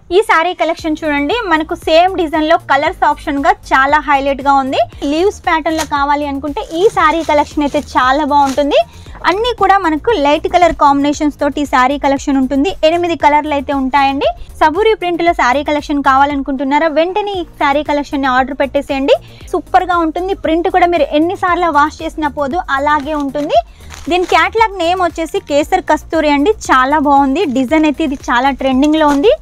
ఈ sorry collection చూడండి మనకు సేమ్ డిజైన్ లో కలర్స్ ఆప్షన్ గా చాలా హైలైట్ గా ఉంది లీవ్స్ ప్యాటర్న్ లో కావాలి అనుకుంటే ఈ సారీ కలెక్షన్ అయితే చాలా బాగుంటుంది అన్నీ కూడా మనకు లైట్ కలర్ కాంబినేషన్స్ తోటి ఈ శారీ కలెక్షన్ ఉంటుంది ఎనిమిది కలర్లు అయితే ఉంటాయండి సబూరి ప్రింట్ లో శారీ కలెక్షన్ కావాలనుకుంటున్నారా వెంటనే ఈ శారీ కలెక్షన్ ని ఆర్డర్ పెట్టేసేయండి సూపర్ గా ఉంటుంది ప్రింట్ కూడా మీరు ఎన్నిసార్లు వాష్ చేసినా పోదు అలాగే ఉంటుంది దీని క్యాట్లాగ్ నేమ్ వచ్చేసి కేసర్ కస్తూరి అండి చాలా బాగుంది డిజైన్ అయితే ఇది చాలా ట్రెండింగ్ లో ఉంది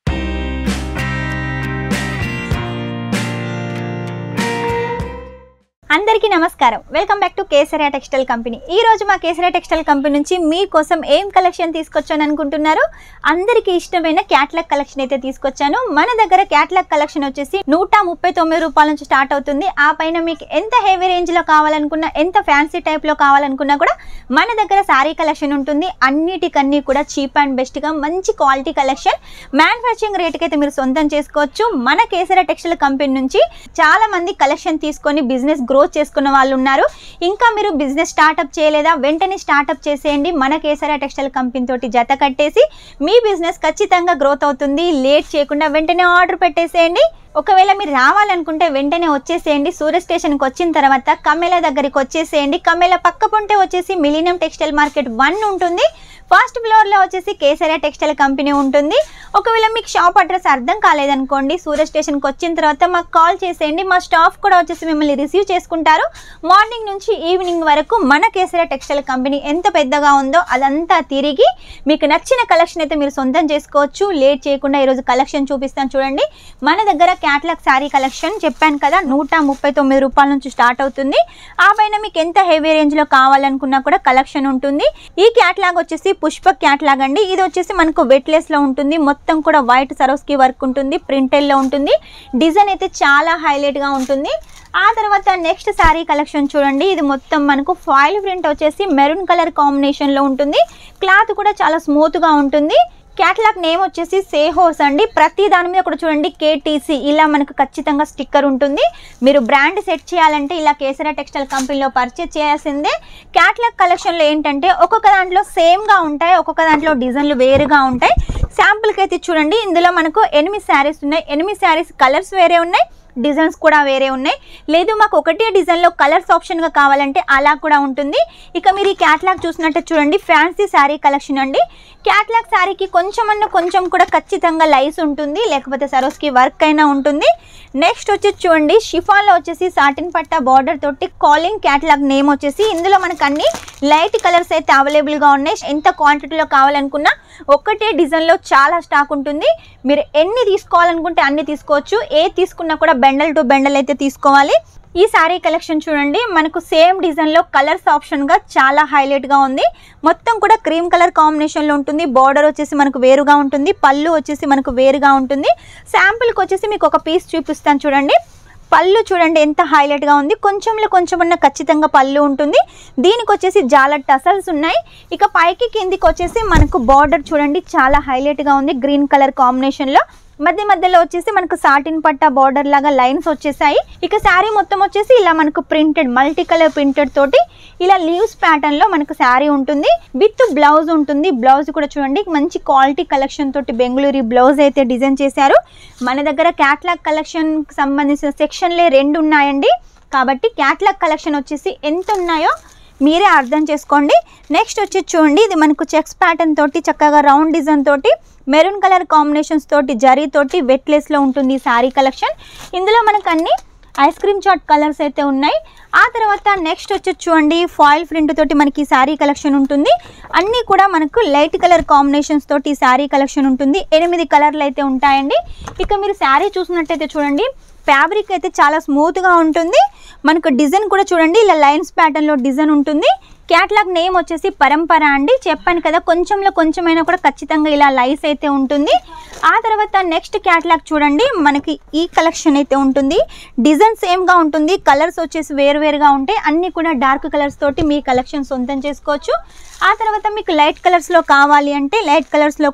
అందరికీ నమస్కారం welcome back to Kesariya textile company ఈ రోజు మా కేసరియా టెక్స్టైల్ కంపెనీ నుంచి మీకోసం ఏం కలెక్షన్ తీసుకొచ్చాను అనుకుంటున్నారు అందరికీ ఇష్టమైన క్యాట్లాగ్ కలెక్షన్ అయితే తీసుకొచ్చాను మన దగ్గర క్యాట్లాగ్ కలెక్షన్ వచ్చేసి నూట ముప్పై తొమ్మిది రూపాయల నుంచి స్టార్ట్ అవుతుంది ఆ పైన మీకు ఎంత హెవీ రేంజ్ లో కావాలనుకున్నా ఎంత ఫ్యాన్సీ టైప్ లో కావాలనుకున్నా కూడా మన దగ్గర శారీ కలెక్షన్ ఉంటుంది అన్నిటికన్నీ కూడా చీప్ అండ్ బెస్ట్ గా మంచి క్వాలిటీ కలెక్షన్ మ్యానుఫ్యాక్చరింగ్ రేట్కి అయితే మీరు సొంతం చేసుకోవచ్చు మన కేసరియా టెక్స్టైల్ కంపెనీ నుంచి చాలా మంది కలెక్షన్ తీసుకొని బిజినెస్ గ్రోత్ చేసుకున్న వాళ్ళు ఉన్నారు ఇంకా మీరు బిజినెస్ స్టార్ట్అప్ చేయలేదా వెంటనే స్టార్ట్అప్ చేసేయండి మన కేసరియా టెక్స్టైల్ కంపెనీ తోటి జత కట్టేసి మీ బిజినెస్ ఖచ్చితంగా గ్రోత్ అవుతుంది లేట్ చేయకుండా వెంటనే ఆర్డర్ పెట్టేసేయండి ఒకవేళ మీరు రావాలనుకుంటే వెంటనే వచ్చేసేయండి సూర్య స్టేషన్కి వచ్చిన తర్వాత కమేలా దగ్గరికి వచ్చేసేయండి కమేలా పక్క పొంటే వచ్చేసి మిలీనియం టెక్స్టైల్ మార్కెట్ వన్ ఉంటుంది ఫస్ట్ ఫ్లోర్లో వచ్చేసి కేసరియా టెక్స్టైల్ కంపెనీ ఉంటుంది ఒకవేళ మీకు షాప్ అడ్రస్ అర్థం కాలేదనుకోండి సూర్య స్టేషన్కి వచ్చిన తర్వాత మాకు కాల్ చేసేయండి మా స్టాఫ్ కూడా వచ్చేసి మిమ్మల్ని రిసీవ్ చేసుకుంటారు మార్నింగ్ నుంచి ఈవినింగ్ వరకు మన కేసరియా టెక్స్టైల్ కంపెనీ ఎంత పెద్దగా ఉందో అదంతా తిరిగి మీకు నచ్చిన కలెక్షన్ అయితే మీరు సొంతం చేసుకోవచ్చు లేట్ చేయకుండా ఈరోజు కలెక్షన్ చూపిస్తాను చూడండి మన దగ్గర క్యాట్లాగ్ శారీ కలెక్షన్ చెప్పాను కదా నూట ముప్పై తొమ్మిది రూపాయల నుంచి స్టార్ట్ అవుతుంది ఆ పైన మీకు ఎంత హెవీ రేంజ్లో కావాలనుకున్నా కూడా కలెక్షన్ ఉంటుంది ఈ క్యాట్లాగ్ వచ్చేసి పుష్ప క్యాట్లాగ్ అండి ఇది వచ్చేసి మనకు వెట్లెస్లో ఉంటుంది మొత్తం కూడా వైట్ సరోస్కి వర్క్ ఉంటుంది ప్రింటెల్లో ఉంటుంది డిజైన్ అయితే చాలా హైలైట్గా ఉంటుంది ఆ తర్వాత నెక్స్ట్ శారీ కలెక్షన్ చూడండి ఇది మొత్తం మనకు ఫాయిల్ ప్రింట్ వచ్చేసి మెరూన్ కలర్ కాంబినేషన్లో ఉంటుంది క్లాత్ కూడా చాలా స్మూత్గా ఉంటుంది క్యాటలాగ్ నేమ్ వచ్చేసి సేహోస్ అండి ప్రతి దాని మీద కూడా చూడండి కేటీసీ ఇలా మనకు ఖచ్చితంగా స్టిక్కర్ ఉంటుంది మీరు బ్రాండ్ సెట్ చేయాలంటే ఇలా కేసరా టెక్స్టైల్ కంపెనీలో పర్చేస్ చేయాల్సిందే క్యాటలాగ్ కలెక్షన్లో ఏంటంటే ఒక్కొక్క దాంట్లో సేమ్గా ఉంటాయి ఒక్కొక్క దాంట్లో డిజైన్లు వేరుగా ఉంటాయి శాంపుల్కి అయితే చూడండి ఇందులో మనకు ఎనిమిది శారీస్ ఉన్నాయి ఎనిమిది శారీస్ కలర్స్ వేరే ఉన్నాయి డిజైన్స్ కూడా వేరే ఉన్నాయి లేదు మాకు ఒకటే డిజైన్లో కలర్స్ ఆప్షన్గా కావాలంటే అలా కూడా ఉంటుంది ఇక మీరు ఈ క్యాట్లాగ్ చూసినట్టు చూడండి ఫ్యాన్సీ శారీ కలెక్షన్ అండి క్యాట్లాగ్ శారీకి కొంచెం అన్న కొంచెం కూడా ఖచ్చితంగా లైస్ ఉంటుంది లేకపోతే సరోస్కి వర్క్ అయినా ఉంటుంది నెక్స్ట్ వచ్చేసి చూడండి షిఫాన్లో వచ్చేసి సాటిన్ పట్టా బార్డర్ తోటి కాలింగ్ క్యాట్లాగ్ నేమ్ వచ్చేసి ఇందులో మనకు అన్ని లైట్ కలర్స్ అయితే అవైలబుల్గా ఉన్నాయి ఎంత క్వాంటిటీలో కావాలనుకున్నా ఒక్కటే డిజైన్లో చాలా స్టాక్ ఉంటుంది మీరు ఎన్ని తీసుకోవాలనుకుంటే అన్ని తీసుకోవచ్చు ఏ తీసుకున్నా కూడా బెండల్ టు బెండల్ అయితే తీసుకోవాలి ఈ శారీ కలెక్షన్ చూడండి మనకు సేమ్ డిజైన్లో కలర్స్ ఆప్షన్గా చాలా హైలైట్గా ఉంది మొత్తం కూడా క్రీమ్ కలర్ కాంబినేషన్లో ఉంటుంది బార్డర్ వచ్చేసి మనకు వేరుగా ఉంటుంది పళ్ళు వచ్చేసి మనకు వేరుగా ఉంటుంది శాంపుల్కి వచ్చేసి మీకు ఒక పీస్ చూపిస్తాను చూడండి పళ్ళు చూడండి ఎంత హైలైట్గా ఉంది కొంచెంలో కొంచెం ఉన్న ఖచ్చితంగా పళ్ళు ఉంటుంది దీనికి వచ్చేసి జాల టసల్స్ ఉన్నాయి ఇక పైకి కిందికి వచ్చేసి మనకు బార్డర్ చూడండి చాలా హైలైట్గా ఉంది గ్రీన్ కలర్ కాంబినేషన్లో మధ్య మధ్యలో వచ్చేసి మనకు సాటిన్ పట్టా బార్డర్ లాగా లైన్స్ వచ్చేసాయి ఇక శారీ మొత్తం వచ్చేసి ఇలా మనకు ప్రింటెడ్ మల్టీ కలర్ ప్రింటెడ్ తోటి ఇలా లీవ్స్ ప్యాటర్న్ లో మనకు శారీ ఉంటుంది విత్ బ్లౌజ్ ఉంటుంది బ్లౌజ్ కూడా చూడండి మంచి క్వాలిటీ కలెక్షన్ తోటి బెంగళూరు బ్లౌజ్ అయితే డిజైన్ చేశారు మన దగ్గర క్యాట్లాగ్ కలెక్షన్ సంబంధించిన సెక్షన్లే రెండు ఉన్నాయండి కాబట్టి క్యాట్లాగ్ కలెక్షన్ వచ్చేసి ఎంత ఉన్నాయో మీరే అర్థం చేసుకోండి నెక్స్ట్ వచ్చి చూడండి ఇది మనకు చెక్స్ ప్యాటర్న్ తోటి చక్కగా రౌండ్ డిజైన్ తోటి మెరూన్ కలర్ కాంబినేషన్స్ తోటి జరీ తోటి వెట్లెస్లో ఉంటుంది ఈ శారీ కలెక్షన్ ఇందులో మనకు అన్ని ఐస్ క్రీమ్ చాట్ కలర్స్ అయితే ఉన్నాయి ఆ తర్వాత నెక్స్ట్ వచ్చి చూడండి ఫాయిల్ ప్రింట్ తోటి మనకి ఈ శారీ కలెక్షన్ ఉంటుంది అన్నీ కూడా మనకు లైట్ కలర్ కాంబినేషన్స్ తోటి ఈ శారీ కలెక్షన్ ఉంటుంది ఎనిమిది కలర్లు అయితే ఉంటాయండి ఇక మీరు శారీ చూసినట్టయితే చూడండి ఫ్యాబ్రిక్ అయితే చాలా స్మూత్గా ఉంటుంది మనకు డిజైన్ కూడా చూడండి ఇలా లైన్స్ ప్యాటర్న్లో డిజైన్ ఉంటుంది క్యాట్లాగ్ నేమ్ వచ్చేసి పరంపర అండి చెప్పాను కదా కొంచెంలో కొంచెమైనా కూడా ఖచ్చితంగా ఇలా లైస్ అయితే ఉంటుంది ఆ తర్వాత నెక్స్ట్ క్యాట్లాగ్ చూడండి మనకి ఈ కలెక్షన్ అయితే ఉంటుంది డిజైన్ సేమ్గా ఉంటుంది కలర్స్ వచ్చేసి వేరువేరుగా ఉంటాయి అన్నీ కూడా డార్క్ కలర్స్ తోటి మీ కలెక్షన్ సొంతం చేసుకోవచ్చు ఆ తర్వాత మీకు లైట్ కలర్స్లో కావాలి అంటే లైట్ కలర్స్లో కూడా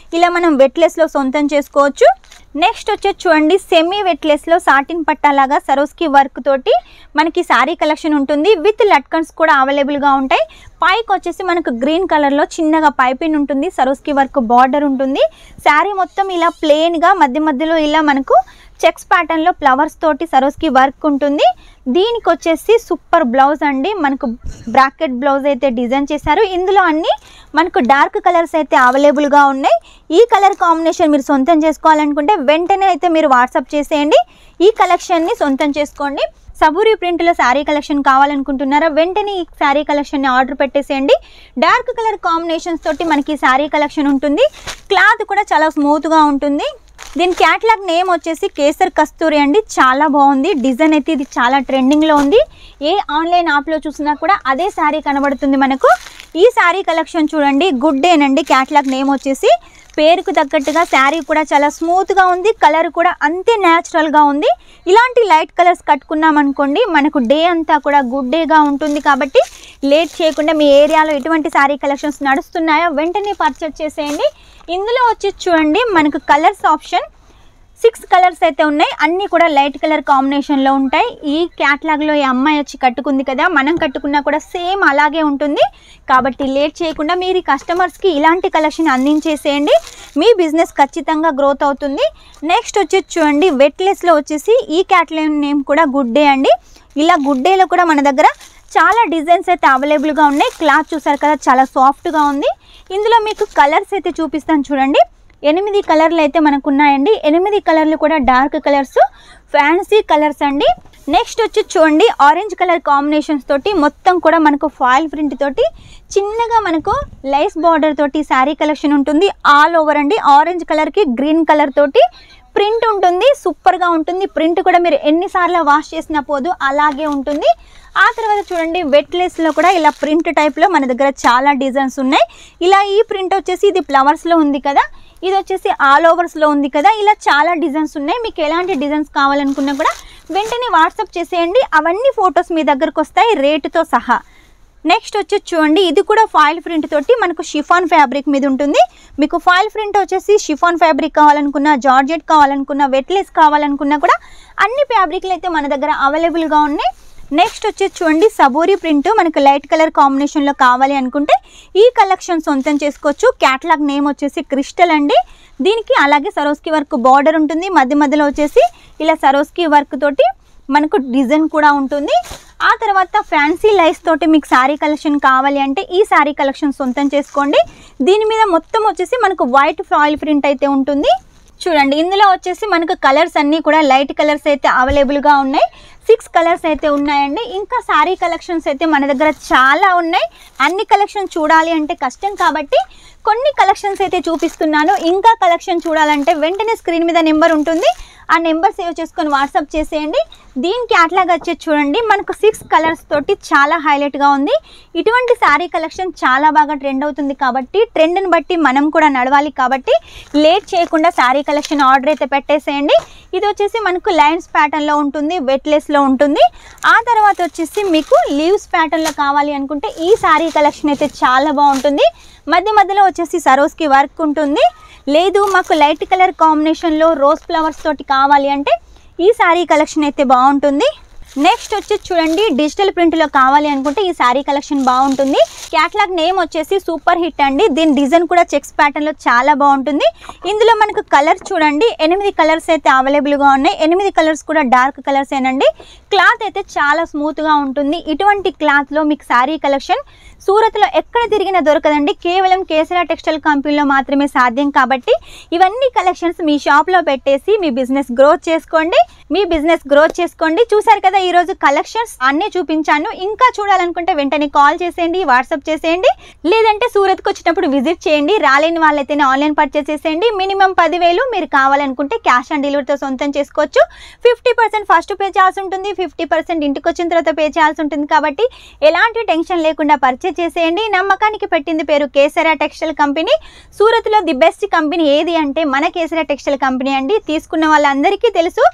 ఇలా మనం వెట్లెస్లో సొంతం చేసుకోవచ్చు నెక్స్ట్ వచ్చేసి చూడండి సెమీ వెట్లెస్లో సాటిన్ పట్టాలాగా సరోస్కి వర్క్ తోటి మనకి శారీ కలెక్షన్ ఉంటుంది విత్ లట్కన్స్ కూడా అవైలబుల్గా ఉంటాయి పైకి వచ్చేసి మనకు గ్రీన్ కలర్లో చిన్నగా పైపింగ్ ఉంటుంది సరోస్కి వర్క్ బార్డర్ ఉంటుంది శారీ మొత్తం ఇలా ప్లెయిన్గా మధ్య మధ్యలో ఇలా మనకు చెక్స్ ప్యాటర్న్లో ఫ్లవర్స్ తోటి సరోస్కి వర్క్ ఉంటుంది దీనికి వచ్చేసి సూపర్ బ్లౌజ్ అండి మనకు బ్రాకెట్ బ్లౌజ్ అయితే డిజైన్ చేశారు ఇందులో అన్ని మనకు డార్క్ కలర్స్ అయితే అవైలబుల్గా ఉన్నాయి ఈ కలర్ కాంబినేషన్ మీరు సొంతం చేసుకోవాలనుకుంటే వెంటనే అయితే మీరు వాట్సాప్ చేసేయండి ఈ కలెక్షన్ని సొంతం చేసుకోండి సబూరి ప్రింట్లో శారీ కలెక్షన్ కావాలనుకుంటున్నారా వెంటనే ఈ శారీ కలెక్షన్ని ఆర్డర్ పెట్టేసేయండి డార్క్ కలర్ కాంబినేషన్స్ తోటి మనకి శారీ కలెక్షన్ ఉంటుంది క్లాత్ కూడా చాలా స్మూత్గా ఉంటుంది దీని క్యాట్లాగ్ నేమ్ వచ్చేసి కేసర్ కస్తూరి అండి చాలా బాగుంది డిజైన్ అయితే ఇది చాలా ట్రెండింగ్లో ఉంది ఏ ఆన్లైన్ యాప్లో చూసినా కూడా అదే శారీ కనబడుతుంది మనకు ఈ శారీ కలెక్షన్ చూడండి గుడ్ డేనండి క్యాట్లాగ్ నేమ్ వచ్చేసి పేరుకు తగ్గట్టుగా శారీ కూడా చాలా స్మూత్గా ఉంది కలర్ కూడా అంతే న్యాచురల్గా ఉంది ఇలాంటి లైట్ కలర్స్ కట్టుకున్నాం అనుకోండి మనకు డే అంతా కూడా గుడ్ డేగా ఉంటుంది కాబట్టి లేట్ చేయకుండా మీ ఏరియాలో ఎటువంటి శారీ కలెక్షన్స్ నడుస్తున్నాయో వెంటనే పర్చేస్ చేసేయండి ఇందులో వచ్చి చూడండి మనకు కలర్స్ ఆప్షన్ సిక్స్ కలర్స్ అయితే ఉన్నాయి అన్నీ కూడా లైట్ కలర్ కాంబినేషన్లో ఉంటాయి ఈ క్యాట్లాగ్లో ఈ అమ్మాయి వచ్చి కట్టుకుంది కదా మనం కట్టుకున్నా కూడా సేమ్ అలాగే ఉంటుంది కాబట్టి లేట్ చేయకుండా మీరు ఈ కస్టమర్స్కి ఇలాంటి కలెక్షన్ అందించేసేయండి మీ బిజినెస్ ఖచ్చితంగా గ్రోత్ అవుతుంది నెక్స్ట్ వచ్చేసి చూడండి వెట్లెస్లో వచ్చేసి ఈ క్యాట్లాగ్ నేమ్ కూడా గుడ్ డే అండి ఇలా గుడ్ డేలో కూడా మన దగ్గర చాలా డిజైన్స్ అయితే అవైలబుల్గా ఉన్నాయి క్లాత్ చూసారు కదా చాలా సాఫ్ట్గా ఉంది ఇందులో మీకు కలర్స్ అయితే చూపిస్తాను చూడండి ఎనిమిది కలర్లు అయితే మనకు ఉన్నాయండి ఎనిమిది కలర్లు కూడా డార్క్ కలర్స్ ఫ్యాన్సీ కలర్స్ అండి నెక్స్ట్ వచ్చి చూడండి ఆరెంజ్ కలర్ కాంబినేషన్స్ తోటి మొత్తం కూడా మనకు ఫాయిల్ ప్రింట్ తోటి చిన్నగా మనకు లైస్ బార్డర్ తోటి శారీ కలెక్షన్ ఉంటుంది ఆల్ ఓవర్ అండి ఆరెంజ్ కలర్కి గ్రీన్ కలర్ తోటి ప్రింట్ ఉంటుంది సూపర్గా ఉంటుంది ప్రింట్ కూడా మీరు ఎన్నిసార్లు వాష్ చేసినా పోదు అలాగే ఉంటుంది ఆ తర్వాత చూడండి వెట్లెస్లో కూడా ఇలా ప్రింట్ టైప్లో మన దగ్గర చాలా డిజైన్స్ ఉన్నాయి ఇలా ఈ ప్రింట్ వచ్చేసి ఇది ఫ్లవర్స్లో ఉంది కదా ఇది వచ్చేసి ఆల్ ఓవర్స్లో ఉంది కదా ఇలా చాలా డిజైన్స్ ఉన్నాయి మీకు ఎలాంటి డిజైన్స్ కావాలనుకున్నా కూడా వెంటనే వాట్సాప్ చేసేయండి అవన్నీ ఫొటోస్ మీ దగ్గరకు వస్తాయి రేటుతో సహా నెక్స్ట్ వచ్చి చూడండి ఇది కూడా ఫాయిల్ ప్రింట్ తోటి మనకు షిఫాన్ ఫ్యాబ్రిక్ మీద ఉంటుంది మీకు ఫాయిల్ ప్రింట్ వచ్చేసి షిఫాన్ ఫ్యాబ్రిక్ కావాలనుకున్నా జార్జెట్ కావాలనుకున్నా వెట్లెస్ కావాలనుకున్నా కూడా అన్ని ఫ్యాబ్రిక్లు అయితే మన దగ్గర అవైలబుల్గా ఉన్నాయి నెక్స్ట్ వచ్చేసి చూడండి సబోరి ప్రింట్ మనకు లైట్ కలర్ కాంబినేషన్లో కావాలి అనుకుంటే ఈ కలెక్షన్ సొంతం చేసుకోవచ్చు క్యాటలాగ్ నేమ్ వచ్చేసి క్రిస్టల్ అండి దీనికి అలాగే సరోస్కి వర్క్ బార్డర్ ఉంటుంది మధ్య మధ్యలో వచ్చేసి ఇలా సరోస్కి వర్క్ తోటి మనకు డిజైన్ కూడా ఉంటుంది ఆ తర్వాత ఫ్యాన్సీ లైస్ తోటి మీకు శారీ కలెక్షన్ కావాలి అంటే ఈ శారీ కలెక్షన్ సొంతం చేసుకోండి దీని మీద మొత్తం వచ్చేసి మనకు వైట్ ఫాయిల్ ప్రింట్ అయితే ఉంటుంది చూడండి ఇందులో వచ్చేసి మనకు కలర్స్ అన్నీ కూడా లైట్ కలర్స్ అయితే అవైలబుల్గా ఉన్నాయి సిక్స్ కలర్స్ అయితే ఉన్నాయండి ఇంకా శారీ కలెక్షన్స్ అయితే మన దగ్గర చాలా ఉన్నాయి అన్ని కలెక్షన్ చూడాలి అంటే కష్టం కాబట్టి కొన్ని కలెక్షన్స్ అయితే చూపిస్తున్నాను ఇంకా కలెక్షన్ చూడాలంటే వెంటనే స్క్రీన్ మీద నెంబర్ ఉంటుంది ఆ నెంబర్ సేవ్ చేసుకొని వాట్సాప్ చేసేయండి దీనికి అట్లాగా వచ్చేసి చూడండి మనకు సిక్స్ కలర్స్ తోటి చాలా హైలైట్గా ఉంది ఇటువంటి శారీ కలెక్షన్ చాలా బాగా ట్రెండ్ అవుతుంది కాబట్టి ట్రెండ్ని బట్టి మనం కూడా నడవాలి కాబట్టి లేట్ చేయకుండా శారీ కలెక్షన్ ఆర్డర్ అయితే పెట్టేసేయండి ఇది వచ్చేసి మనకు లైన్స్ ప్యాటర్న్లో ఉంటుంది వెట్లెస్లో ఉంటుంది ఆ తర్వాత వచ్చేసి మీకు లీవ్స్ ప్యాటర్న్లో కావాలి అనుకుంటే ఈ శారీ కలెక్షన్ అయితే చాలా బాగుంటుంది మధ్య మధ్యలో వచ్చేసి సరోస్కి వర్క్ ఉంటుంది లేదు మాకు లైట్ కలర్ కాంబినేషన్లో రోజ్ ఫ్లవర్స్ తోటి కావాలి అంటే ఈ శారీ కలెక్షన్ అయితే బాగుంటుంది నెక్స్ట్ వచ్చి చూడండి డిజిటల్ ప్రింట్లో కావాలి అనుకుంటే ఈ శారీ కలెక్షన్ బాగుంటుంది క్యాట్లాగ్ నేమ్ వచ్చేసి సూపర్ హిట్ అండి దీని డిజైన్ కూడా చెక్స్ ప్యాటర్న్లో చాలా బాగుంటుంది ఇందులో మనకు కలర్స్ చూడండి ఎనిమిది కలర్స్ అయితే అవైలబుల్గా ఉన్నాయి ఎనిమిది కలర్స్ కూడా డార్క్ కలర్స్ ఏనండి క్లాత్ అయితే చాలా స్మూత్గా ఉంటుంది ఇటువంటి క్లాత్లో మీకు శారీ కలెక్షన్ సూరత్లో ఎక్కడ తిరిగినా దొరకదండి కేవలం కేసరా టెక్స్టైల్ కంపెనీలో మాత్రమే సాధ్యం కాబట్టి ఇవన్నీ కలెక్షన్స్ మీ షాప్లో పెట్టేసి మీ బిజినెస్ గ్రోత్ చేసుకోండి మీ బిజినెస్ గ్రోత్ చేసుకోండి చూసారు కదా ఈరోజు కలెక్షన్స్ అన్నీ చూపించాను ఇంకా చూడాలనుకుంటే వెంటనే కాల్ చేసేయండి వాట్సాప్ చేసేయండి లేదంటే సూరత్కి వచ్చినప్పుడు విజిట్ చేయండి రాలేని వాళ్ళైతేనే ఆన్లైన్ పర్చేస్ చేసేయండి మినిమం పదివేలు మీరు కావాలనుకుంటే క్యాష్ ఆన్ డెలివరీతో సొంతం చేసుకోవచ్చు ఫిఫ్టీ పర్సెంట్ ఫస్ట్ పే చేయాల్సి ఉంటుంది ఫిఫ్టీ పర్సెంట్ ఇంటికి వచ్చిన తర్వాత పే చేయాల్సి ఉంటుంది కాబట్టి ఎలాంటి టెన్షన్ లేకుండా పర్చేస్ చేసేయండి నమ్మకానికి పెట్టింది పేరు కేసరా టెక్స్టైల్ కంపెనీ సూరత్లో ది బెస్ట్ కంపెనీ ఏది అంటే మన కేసరా టెక్స్టైల్ కంపెనీ అండి తీసుకున్న వాళ్ళందరికీ తెలుసు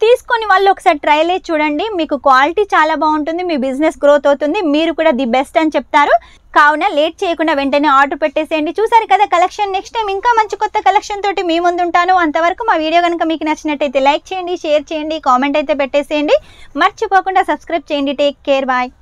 తీసుకొని వాళ్ళు ఒకసారి ట్రయల్ చూడండి మీకు క్వాలిటీ చాలా బాగుంటుంది మీ బిజినెస్ గ్రోత్ అవుతుంది మీరు కూడా ది బెస్ట్ అని చెప్తారు కావున లేట్ చేయకుండా వెంటనే ఆర్డర్ పెట్టేసేయండి చూసారు కదా కలెక్షన్ నెక్స్ట్ టైం ఇంకా మంచి కొత్త కలెక్షన్ తోటి మీ ముందు ఉంటాను అంతవరకు మా వీడియో కనుక మీకు నచ్చినట్టయితే లైక్ చేయండి షేర్ చేయండి కామెంట్ అయితే పెట్టేసేయండి మర్చిపోకుండా సబ్స్క్రైబ్ చేయండి టేక్ కేర్ బాయ్